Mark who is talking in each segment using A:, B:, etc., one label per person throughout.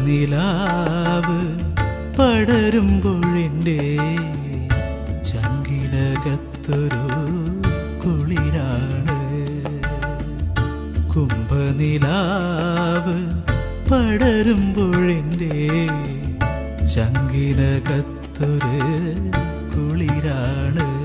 A: കുംഭനിലാവ് പടരുമ്പോഴെൻ്റെ ചങ്കിനകത്തൊരു കുളിരാണ് കുംഭനിലാവ് പടരുമ്പോഴെൻ്റെ ചങ്കിനകത്തൊരു കുളിരാണ്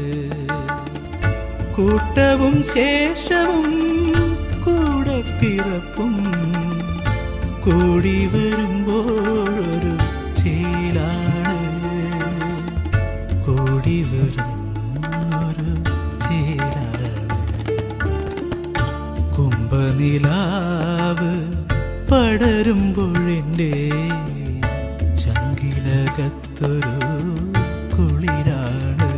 A: കൂട്ടവും ശേഷവും കൂടെ പിറപ്പും കൂടി വരുമ്പോഴൊരു ചേലാണ് കൂടി വരുന്നൊരു ചേലാണ് കുംഭനിലാവ് പടരുമ്പോഴെൻ്റെ ചങ്കിനകത്തൊരു കുളിരാണ്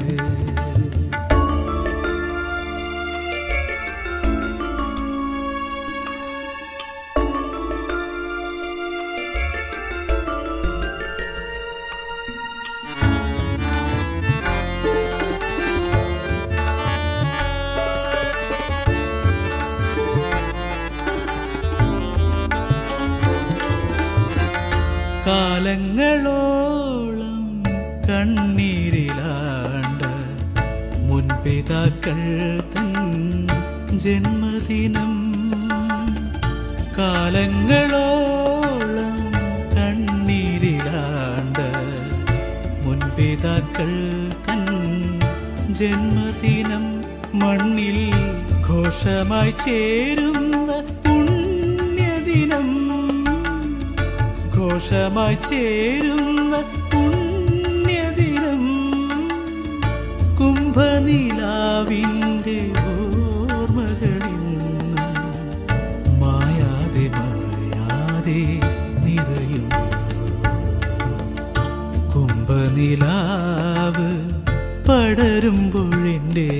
A: കാലങ്ങളോളം കണ്ണീരിലാണ്ട മുൻപിതാക്കൾ തൻ ജന്മദിനം കാലങ്ങളോളം കണ്ണീരിലാണ്ട മുൻപിതാക്കൾ തൻ ജന്മദിനം മണ്ണിൽ ഘോഷമായി ചേരുന്ന പുണ്യദിനം ഘോഷമായി ചേരുന്ന പുണ്യദിനം കുംഭനിലാവിൻ്റെ ഓർമ്മകളിന്നും മായാതെ മറയാതെ നിറയും കുംഭനിലാവ് പടരുമ്പോഴെൻ്റെ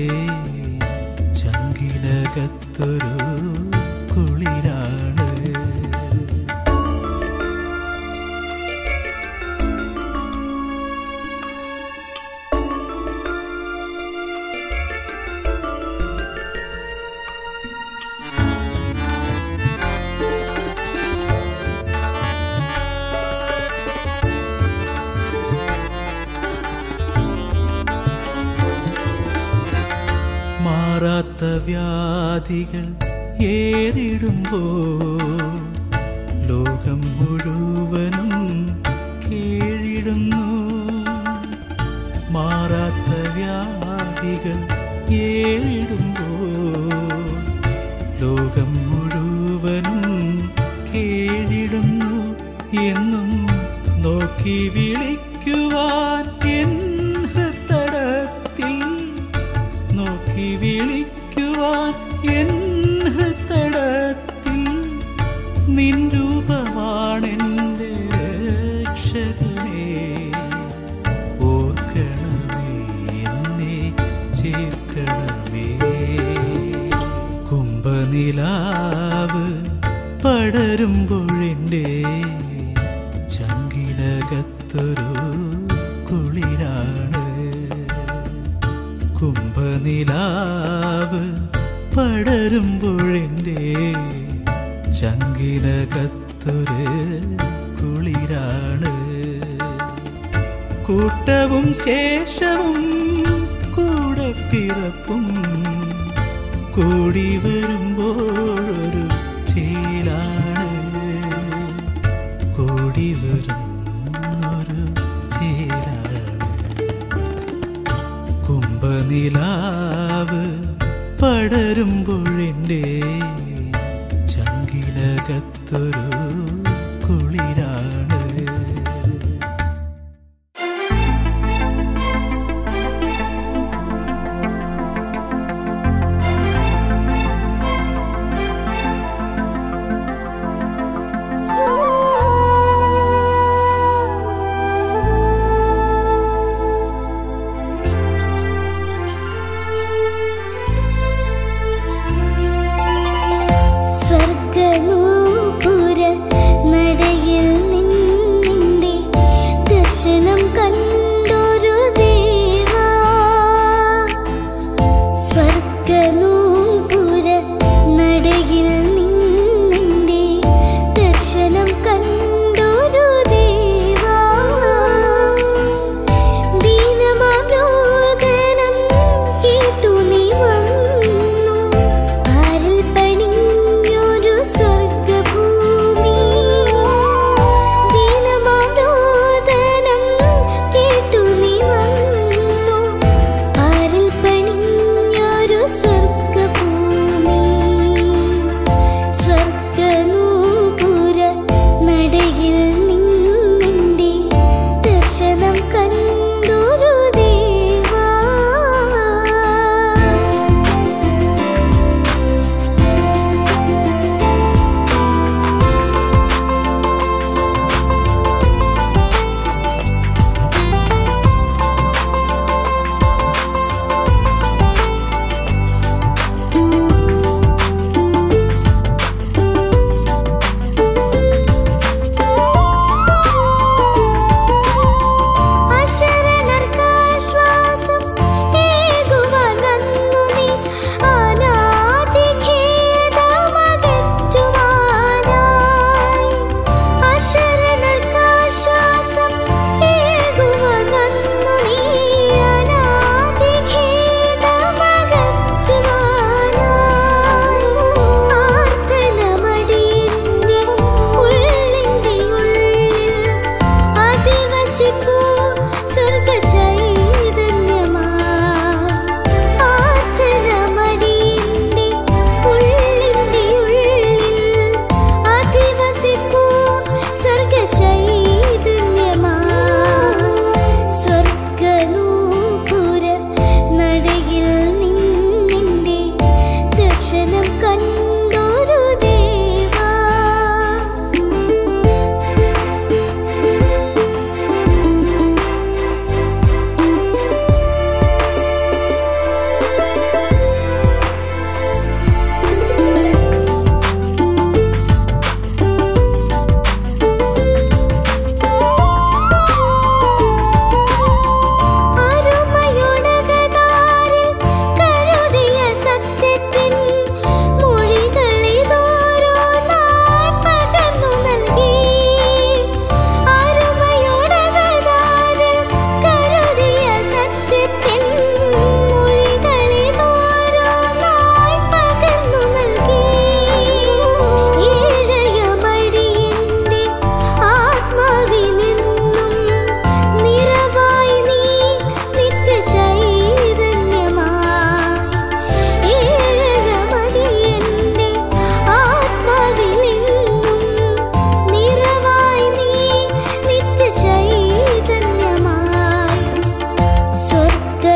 A: ചങ്കിനകത്തൊരു കുളിരാണ് മാറാത്ത വ്യാധികൾ ഏറിടുമ്പോ ലോകം മുഴുവനും കീഴിടുന്നു മാറാത്ത വ്യാധികൾ ഏറിടുമ്പോ ലോകം മുഴുവനും കീഴിടുന്നു എന്നും നോക്കി വിളിക്കുവാൻ എൻ ഹൃത്തടത്തിൽ നോക്കി വിളിക്കുവാൻ എൻ ഹൃത്തടത്തിൽ നിൻ രൂപമാണെൻ്റെ രക്ഷകനേ ഓർക്കണമേ എന്നെ ചേർക്കണമേ കുംഭനിലാവ് പടരുമ്പോഴെൻ്റെ ചങ്കിനകത്തൊരു കുളിരാണ് കുംഭനിലാവ് പടരുമ്പോഴെൻ്റെ ചങ്കിനകത്തൊരു കുളിരാണ് കൂട്ടവും ശേഷവും കൂടെ പിറപ്പും കൂടി വരുമ്പോഴൊരു ചേലാണ് കൂടി വരുന്നൊരു ചേലാണ് കുംഭനിലാവ് പടരുമ്പോഴെൻ്റെ ചങ്കിനകത്തൊരു കുളിരാണ്
B: സ്വർഗനൂപുര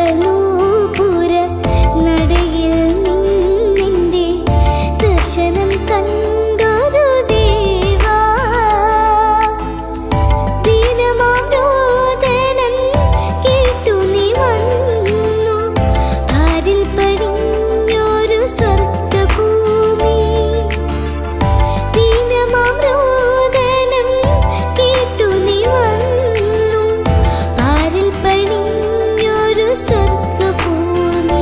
B: സ്വർഗനൂപുര നടയിൽ നിന്നിന്റെ ദർശനം കണ്ടൊരു ദേവാ ദീനമാം രോദനം കേട്ടു നീ വന്നു ആരിൽ പടിഞ്ഞൊരു സ്വർഗഭൂമി ദീനമാം രോദനം കേട്ടു നീ വന്നു ആരിൽ പടിഞ്ഞൊരു സ്വർഗഭൂമി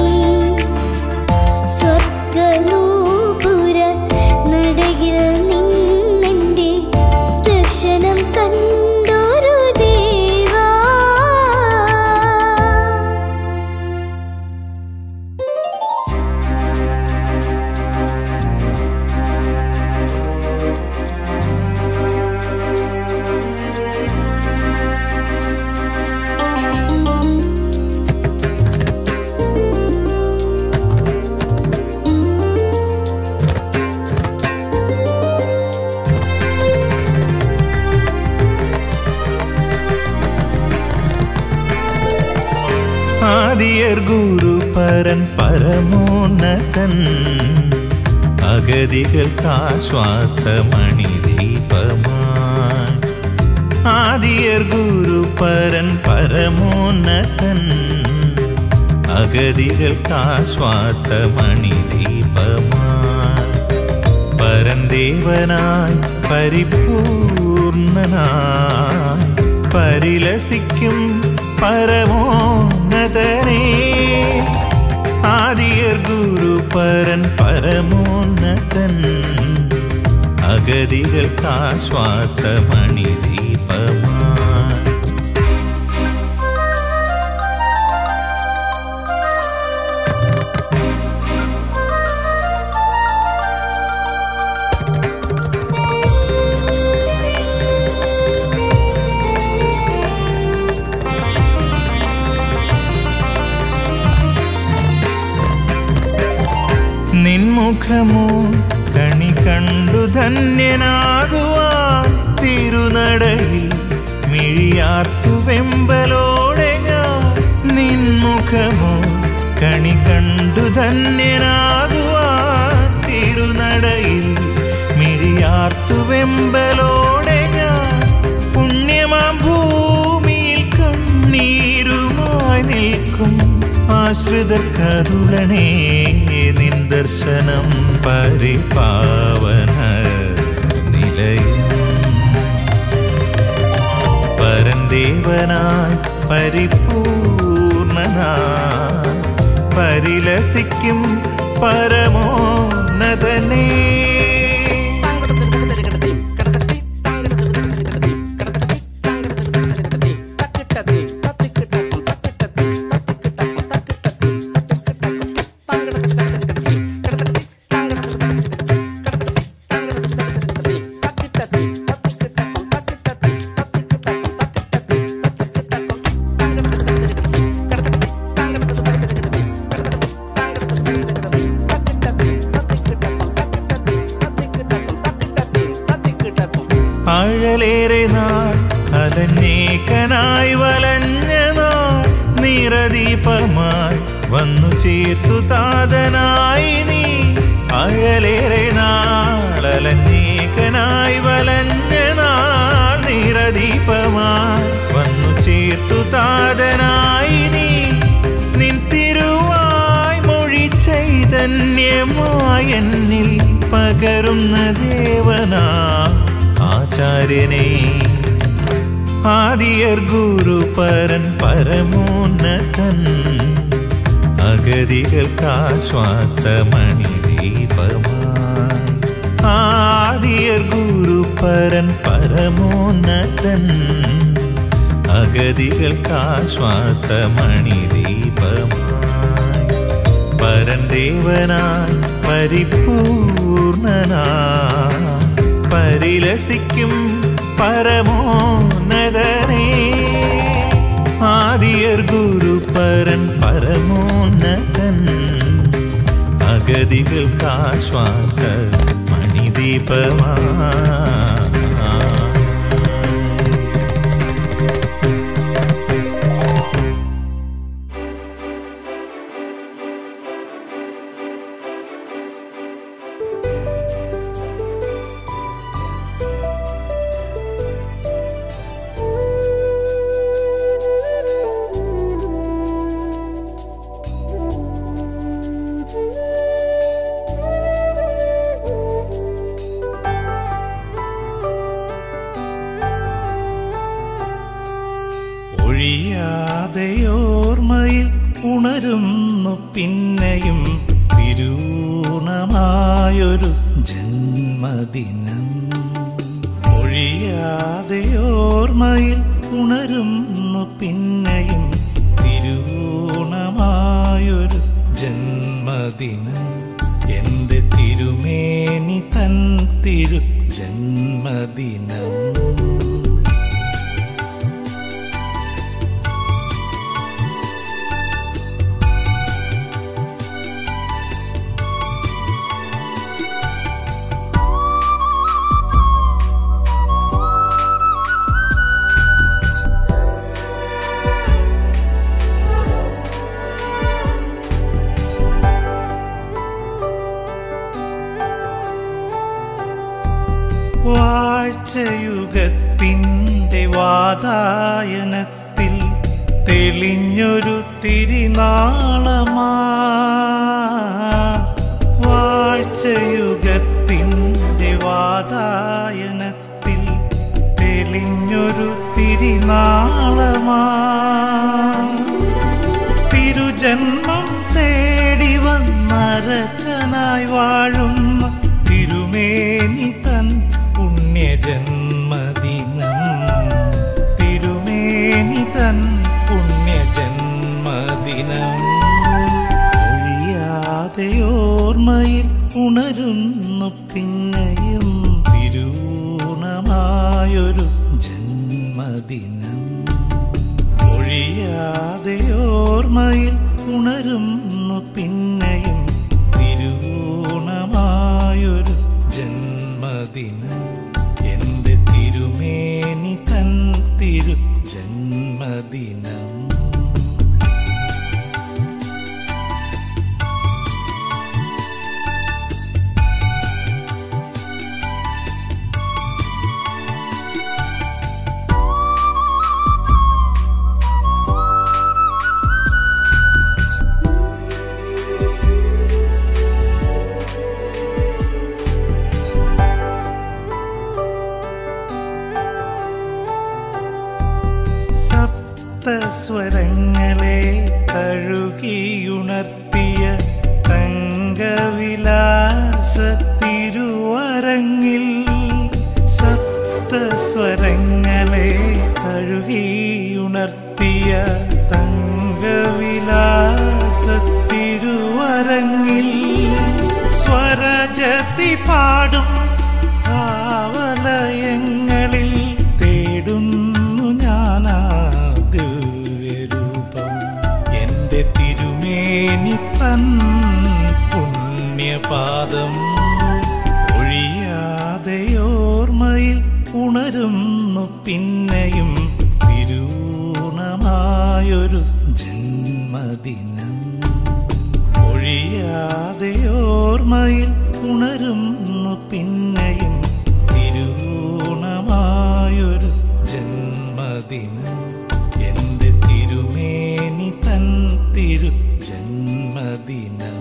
B: സ്വർഗനൂപുര നടയിൽ നിന്നെന്റെ ദർശനം കണ്ടൊരു ദേവാ
A: ആദിയർ ഗുരു പരൻ പരമോന്നതൻ അഗതികൾക്കാശ്വാസമണി ദീപമായി ആദിയർ ഗുരു പരൻ പരമോന്നതൻ അഗതികൾക്കാശ്വാസമണി ദീപമായി പരന്തേവനായി പരിപൂർണനായി പരിലസിക്കും പരമോന്നതനേ ആദിയർ ഗുരു പരൻ പരമോന്നതൻ അഗതികൾക്കാശ്വാസമണി ദീപമായി നിൻമുഖമോ കണി കണ്ടു ധന്യനാകുവാൻ തിരുനടയിൽ മിഴിയാർത്തു വെമ്പലോടെ ഞാൻ നിൻമുഖമോ കണി കണ്ടു ധന്യനാകുവാൻ തിരുനടയിൽ മിഴിയാർത്തു വെമ്പലോടെ ഞാൻ പുണ്യമാം ഭൂമിയിൽ കണ്ണീരുമായി നിൽക്കും ആശ്രിതർ കരുളണേ നിൻ ദർശനം പരിപാവന നിലയം പരന്തേവനായി പരിപൂർണനായി പരിലസിക്കും പരമോന്നതനേ അഴലേറെ നാൾ അലഞ്ഞേക്കനായി വലഞ്ഞ നാൾ നിറദീപമായി വന്നു ചേർത്തു താതനായി നീ അഴലേറെ നാൾ അലഞ്ഞേക്കനായി വലഞ്ഞ നാൾ നിറദീപമായി വന്നു ചേർത്തു താതനായി നീ നിൻ തിരുവായ് മൊഴി ചൈതന്യമായി എന്നിൽ പകരുന്ന ദേവനാ ആചാര്യനെ ആദിയർ ഗുരു പരൻ പരമോന്നതൻ അഗതികൾക്കാശ്വാസമണി ദീപമായി ആദിയർ ഗുരു പരൻ പരമോന്നതൻ അഗതികൾക്കാശ്വാസമണി ദീപമായി പരന്തേവനായി പരിപൂർണനായി പരിലസിക്കും പരമോന്നതനേ ആദിയർ ഗുരു പരൻ പരമോന്നതൻ അഗതികൾക്കാശ്വാസ മണിദീപമാ ഉണരുന്നു പിന്നെയും തിരൂണമായൊരു ജന്മദിനം ഒഴിയാതെ ഓർമ്മയിൽ ഉണരുന്നു പിന്നെയും തിരൂണമായൊരു ജന്മദിനം എന്റെ തിരുമേനി തൻ തിരു ജന്മദിനം വാഴ്ചയുഗത്തിൻ്റെ വാതായനത്തിൽ തെളിഞ്ഞൊരു തിരിനാളമാ വാഴ്ചയുഗത്തിൻ്റെ വാതായനത്തിൽ തെളിഞ്ഞൊരു തിരിനാളമാ തിരുജന്മം തേടി വന്നരച്ചനായി വാഴുന്ന തിരുമേനി തൻ പുണ്യജന്മദിനം തിരുമേനി തൻ പുണ്യജന്മദിനം ഒഴിയാതെ ഓർമ്മയിൽ ഉണരുന്നു പിന്നെയും തിരൂണമായൊരു ജന്മദിനം ഒഴിയാതെ ഓർമ്മയിൽ ഉണരുന്നു പിന്നെയും തിരൂണമായൊരു ജന്മദിനം എന്റെ തിരുമേനി തൻ തിരു ജന്മദിനം സപ്തസ്വരങ്ങളെ കഴുകിയുണർത്തിയ തങ്കവിലാസ തിരുവരങ്ങിൽ സപ്തസ്വരങ്ങളെ കഴുകിയുണർത്തിയ തങ്കവിലാസ തിരുവരങ്ങിൽ സ്വരജതി പാടും ഭാവലയങ്ങളിൽ തേടുന്നു ഞാനാ ദിവ്യരൂപം എന്റെ തിരുമേനി തൻ പുണ്യപാദം ഒഴിയാതെ ഓർമ്മയിൽ ഉണരുന്നു പിന്നെയും തിരൂണമായൊരു ജന്മദിനം ഒഴിയാതെ ഓർമ്മയിൽ ഉണരുന്നു പിന്നെയും തിരൂണമായൊരു ജന്മദിനം എന്റെ തിരുമേനി തൻ തിരു ജന്മദിനം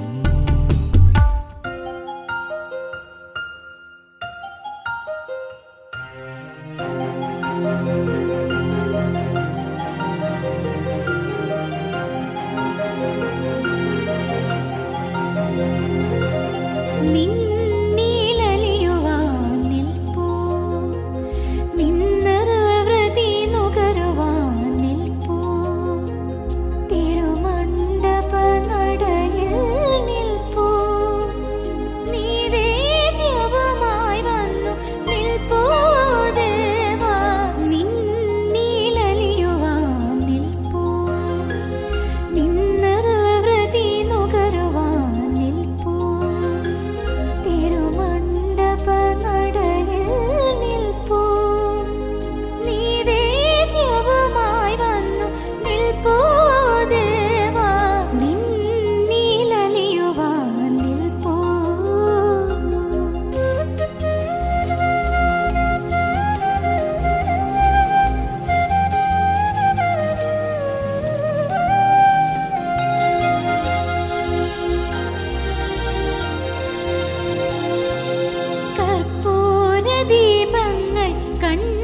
B: നിന്നിലലിയുവാൻ നിൽപ്പൂ നിന്നറവൃതി നുകരുവാൻ നിൽപ്പൂ തിരുമണ്ഡപ നടയിൽ നിൽപ്പൂ നിവേദ്യവുമായി വന്നു നിൽപ്പൂ ദേവാ നിന്നിലലിയുവാൻ നിൽപ്പൂ നിന്നറവൃതി നുകരുവാൻ നിൽപ്പൂ തിരുമണ്ഡപ നടയിൽ നിൽപ്പൂ നിവേദ്യവുമായി വന്നു നിൽപ്പൂ ദേവാ നിന്നിലലിയുവാൻ നിൽപ്പൂ കർപ്പൂര ദീപങ്ങൾ കണ്ണ